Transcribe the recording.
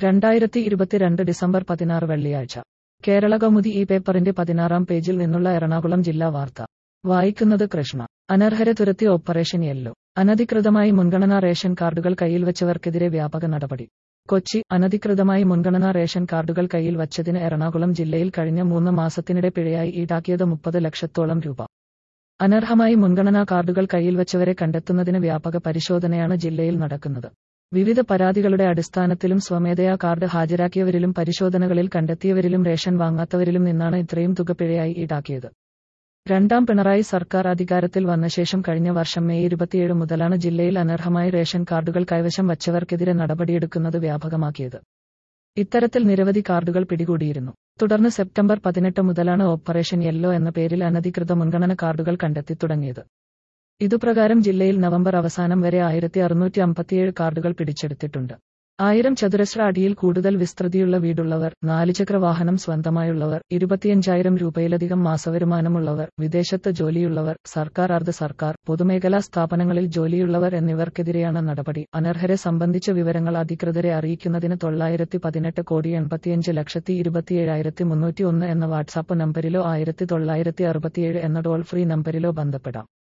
രണ്ടായിരത്തി ഇരുപത്തിരണ്ട് ഡിസംബർ പതിനാറ് വെള്ളിയാഴ്ച കേരള കൗമുദി ഈ പേപ്പറിന്റെ പതിനാറാം പേജിൽ നിന്നുള്ള എറണാകുളം ജില്ലാ വാർത്ത വായിക്കുന്നത് കൃഷ്ണ അനർഹരെ തുരത്തി ഓപ്പറേഷൻ യെല്ലോ അനധികൃതമായി മുൻഗണനാ റേഷൻ കാർഡുകൾ കയ്യിൽ വെച്ചവർക്കെതിരെ വ്യാപക നടപടി കൊച്ചി അനധികൃതമായി മുൻഗണനാ റേഷൻ കാർഡുകൾ കയ്യിൽ വച്ചതിന് എറണാകുളം ജില്ലയിൽ കഴിഞ്ഞ മൂന്ന് മാസത്തിനിടെ പിഴയായി ഈടാക്കിയത് മുപ്പത് ലക്ഷത്തോളം രൂപ അനർഹമായി മുൻഗണനാ കാർഡുകൾ കയ്യിൽ വെച്ചവരെ കണ്ടെത്തുന്നതിന് വ്യാപക പരിശോധനയാണ് ജില്ലയിൽ നടക്കുന്നത് വിവിധ പരാതികളുടെ അടിസ്ഥാനത്തിലും സ്വമേധയാ കാർഡ് ഹാജരാക്കിയവരിലും പരിശോധനകളിൽ കണ്ടെത്തിയവരിലും റേഷൻ വാങ്ങാത്തവരിലും നിന്നാണ് ഇത്രയും തുക പിഴയായി ഈടാക്കിയത് രണ്ടാം പിണറായി സർക്കാർ അധികാരത്തിൽ വന്ന ശേഷം കഴിഞ്ഞ വർഷം മെയ് ഇരുപത്തിയേഴ് മുതലാണ് ജില്ലയിൽ അനർഹമായി റേഷൻ കാർഡുകൾ കൈവശം വച്ചവർക്കെതിരെ നടപടിയെടുക്കുന്നത് വ്യാപകമാക്കിയത് ഇത്തരത്തിൽ നിരവധി കാർഡുകൾ പിടികൂടിയിരുന്നു തുടർന്ന് സെപ്റ്റംബർ പതിനെട്ട് മുതലാണ് ഓപ്പറേഷൻ യെല്ലോ എന്ന പേരിൽ അനധികൃത മുൻഗണന കാർഡുകൾ കണ്ടെത്തി തുടങ്ങിയത് ഇതുപ്രകാരം ജില്ലയിൽ നവംബർ അവസാനം വരെ ആയിരത്തി അറുന്നൂറ്റി അമ്പത്തിയേഴ് കാർഡുകൾ പിടിച്ചെടുത്തിട്ടുണ്ട് ആയിരം ചതുരശ്ര അടിയിൽ കൂടുതൽ വിസ്തൃതിയുള്ള വീടുള്ളവർ നാലുചക്ര വാഹനം സ്വന്തമായുള്ളവർ ഇരുപത്തിയഞ്ചായിരം രൂപയിലധികം മാസവരുമാനമുള്ളവർ വിദേശത്ത് ജോലിയുള്ളവർ സർക്കാർ അർദ്ധ സർക്കാർ പൊതുമേഖലാ സ്ഥാപനങ്ങളിൽ ജോലിയുള്ളവർ എന്നിവർക്കെതിരെയാണ് നടപടി അനർഹരെ സംബന്ധിച്ച വിവരങ്ങൾ അധികൃതരെ അറിയിക്കുന്നതിന് തൊള്ളായിരത്തി പതിനെട്ട് കോടി എൺപത്തിയഞ്ച് ലക്ഷത്തി ഇരുപത്തിയേഴായിരത്തി മുന്നൂറ്റി ഒന്ന് എന്ന വാട്സാപ്പ് നമ്പരിലോ ആയിരത്തി തൊള്ളായിരത്തി അറുപത്തിയേഴ് എന്ന ടോൾ ഫ്രീ നമ്പരിലോ ബന്ധപ്പെടാം